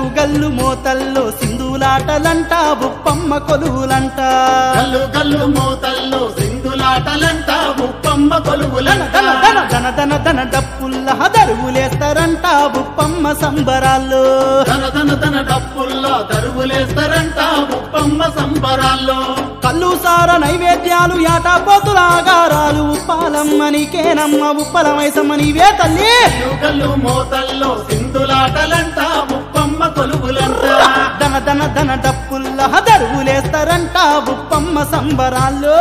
గల్లు మోతల్లో సింధులాటలంట ఉప్పమ్మ కొలువులంట గల్లు గల్లు మోతల్లో సింధులాటలంట ఉప్పమ్మ దన కొలువులంట దన దన దన దన దన డప్పుల్ల దరువులేస్తారంట ఉప్పమ్మ సంబరాల్లో ధన ధన ధన డప్పుల్లో దరువులేస్తారంట ఉప్పమ్మ సంబరాల్లో కల్లు సార నైవేద్యాలు యాటా పోతుల ఆగారాలు ఉప్పాలమ్మ నీకేనమ్మ ఉప్పల మైసమ్మ నీవే తల్లి గల్లు గల్లు మోతల్లో సింధులాటలంట ఉప్పమ్మ కొలువులంట దన దన దన డప్పుల్ల దరువులేస్తారంట ఉప్పమ్మ సంబరాల్లో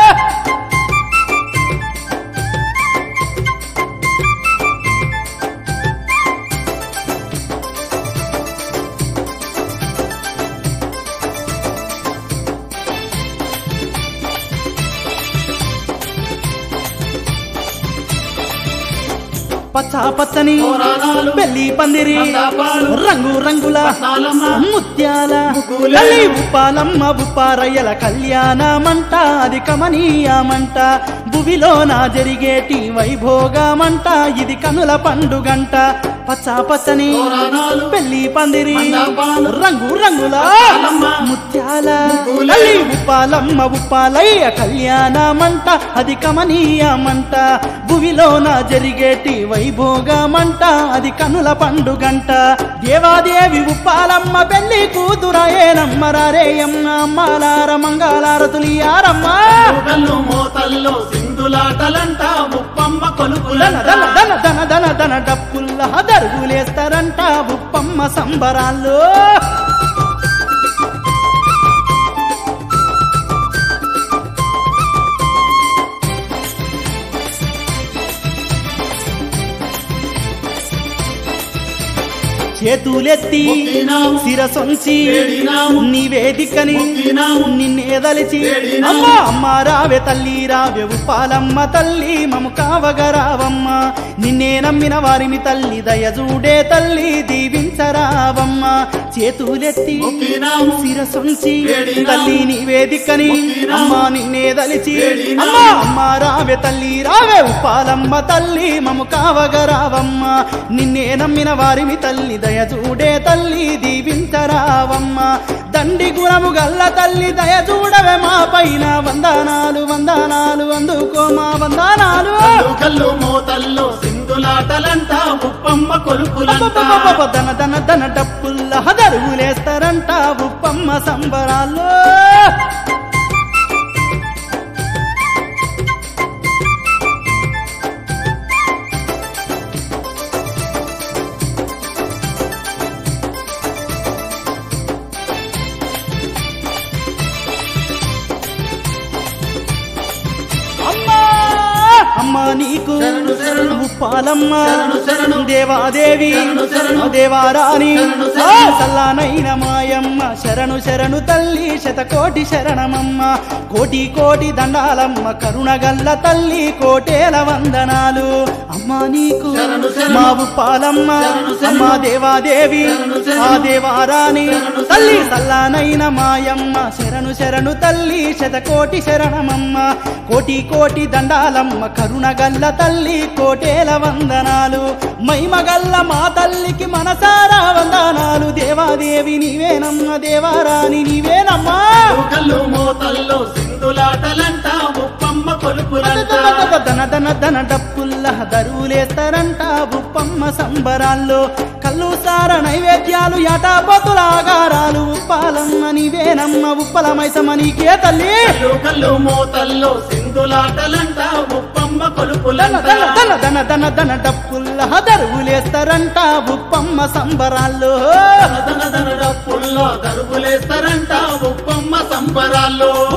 పచ్చ పచ్చని పురాణాలు, బెల్లి పందిరి మండపాలు, రంగు రంగుల పట్నాలమ్మ, ముత్యాల ముగ్గులే. తల్లి ఉప్పాలమ్మ ఉప్పారయ్యల కళ్యాణమంట అది కమనీయమంట భువిలో నా జరిగేటి వైభోగమంట ఇది కనుల పండుగంట పచ్చ పచ్చని పురాణాలు, పెళ్లి పందిరి మండపాలు, రంగు రంగుల పట్నాలమ్మ, ముత్యాల ముగ్గులే. తల్లి ఉప్పాలమ్మ ఉప్పాలయ్య కళ్యాణమంట అది కమనీయమంట భువిలో నా జరిగేటి వైభోగమంట అది కనుల పండుగంట దేవాదేవి ఉప్పాలమ్మ పెళ్లి కూతురాయేనమ్మ రారేయమ్మ అమ్మలార మంగళారతులియారమ్మ గల్లు గల్లు మోతల్లో సింధులాటలంట ఉప్పమ్మ దన కొలువులంట దన దన దన దన దన డప్పుల్ల దరుగులేస్తారంట ఉప్పమ్మ సంబరాల్లో చేతులెత్తి మొక్కినాము, శిరసొంచి వేడినాము, నివేదికని మొక్కినాము, నిన్నేదలిచి వేడినాము. అమ్మ అమ్మ రావే తల్లి రావే ఉప్పాలమ్మ తల్లి మము కావగరావమ్మ నిన్నే నమ్మిన వారిని తల్లి దయజూడే తల్లి దీవించరావమ్మ చేతులెత్తి మొక్కినాము, శిరసొంచి వేడినాము, తల్లి నివేదికని మొక్కినాము, అమ్మ నిన్నే దలిచి వేడినాము. అమ్మ అమ్మ రావే తల్లి రావే ఉప్పాలమ్మ తల్లి మము కావగరావమ్మ నిన్నే నమ్మిన వారిని తల్లి దయచూడే తల్లి దీవించరావమ్మ దండి గుణము గల్ల తల్లి దయచూడవే మా పైన వందనాలు వందనాలు అందుకో మా వందనాలు గల్లు గల్లు మోతల్లో సింధులాటలంట ఉప్పమ్మ కొలుపులంట అబ్బబ్బబ్బబ్బ దన దన దన డప్పుల్ల దరువులేస్తారంట ఉప్పమ్మ సంబరాల్లో అమ్మా అమ్మ నీకు శరణు శరణు. ఉప్పాలమ్మ శరణు శరణు. దేవాదేవి శరణు శరణు. దేవారాణి శరణు ఆ, శరణు. చల్లనైన మాయమ్మ శరణు శరణు తల్లి శతకోటి శరణమమ్మ కోటి కోటి దండాలమ్మ కరుణగల్ల తల్లి కోటేల వందనాలు అమ్మ నీకు శరణు శరణు. మా ఉప్పాలమ్మ శరణు శరణు. అమ్మ దేవాదేవి శరణు శరణు. ఆ దేవారాణి శరణు తల్లి శరణు. చల్లనైన మాయమ్మ శరణు శరణు తల్లి శతకోటి శరణమమ్మ కోటి కోటి దండాలమ్మ కరుణగల్ల తల్లి కోటేల వందనాలు మైమగల్ల మా తల్లికి మనసారా వందనాలు దేవాదేవి నీవేనమ్మ దేవారాణి నీవేనమ్మా కల్లు మోతల్లో సింధులాటలంట ఉప్పమ్మ కొలుపులంట దన దన దన డప్పుల్ల దరువులేస్తారంట ఉప్పమ్మ సంబరాల్లో కల్లు సార నైవేద్యాలు యాటాపోతుల ఆగారాలు ఉప్పాలమ్మ నీవేనమ్మ ఉప్పల మైసమ్మ నీకే తల్లి కల్లు కల్లు మోతల్లో సింధులాటలంట ఉప్పమ్మ దన కొలుపులంట దన దన దన దన దన డప్పుల్ల దరువులేస్తారంట ఉప్పమ్మ సంబరాల్లో దన దన దన డప్పుల్లో దరుపులేస్తారంట ఉప్పమ్మ సంబరాల్లో